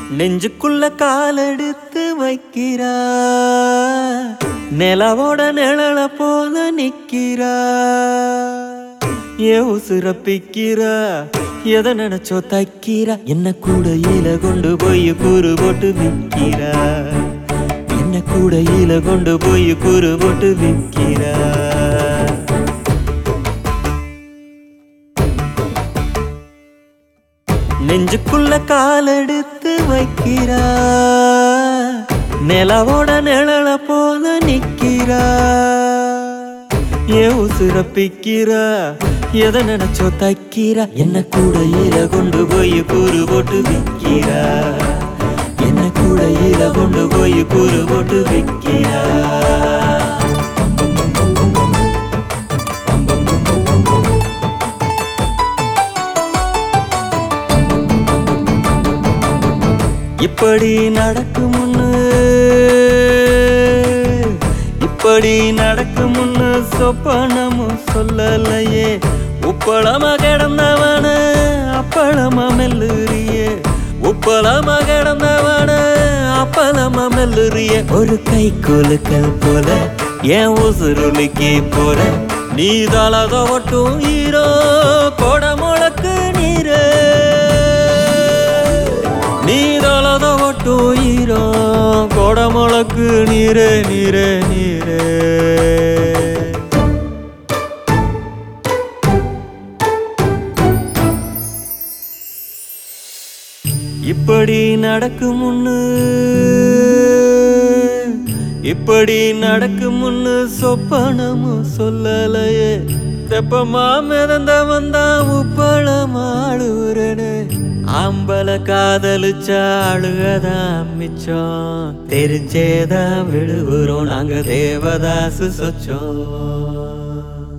நெஞ்சுக்குள்ள காலெடுத்து வைக்கிறா நிலவோட நிழல போல நிக்கிறா ஏன் உசுரப்பிக்கிறா எதை நினைச்சோ தைக்கிறா என்ன கூடையில கொண்டு போய் கூறு போட்டு விக்கிறா என்ன கூடையில கொண்டு போய் கூறு போட்டு விக்கிறா நெஞ்சுக்குள்ள காலெடுத்து வைக்கிறா நிலவோட நிழல போல நிக்கிறா ஏன் உசுரப்பிக்கிறா எதை நினைச்சோ தைக்கிறா என்ன கூடையில கொண்டு போய் கூறு போட்டு விக்கிறா என்ன கூடையில கொண்டு போய் கூறு போட்டு விக்கிறா இப்படி நடக்குமுன்னு இப்படி நடக்குமுன்னு சொப்பனமும் சொல்லலையே உப்பளமா கிடந்தவன அப்பளமா மெல்லுறியே உப்பளமா கிடந்தவன அப்பளமா மெல்லுறிய ஒரு கை கொலுக்கல் போல என் உசுருளிக்கு போற நீ தலத ஒட்டும் ஈரோ கொட முழக்கு நீரே நீதளத ஒட்டு ஈரோ கொடமுளக்கு நீரே நீரே நீரே இப்படி நடக்கும் முன்னு இப்படி நடக்கும் முன்னு சொப்பனமும் சொல்லலையே தெப்பமா மிதந்த வந்தா உப்பளமாடுறனே ஆம்பள காதலிச்சா அழுகதான் மிச்சம் தெரிஞ்சேதான் விழுவுறோம் நாங்க தேவதாசு சொச்சோம்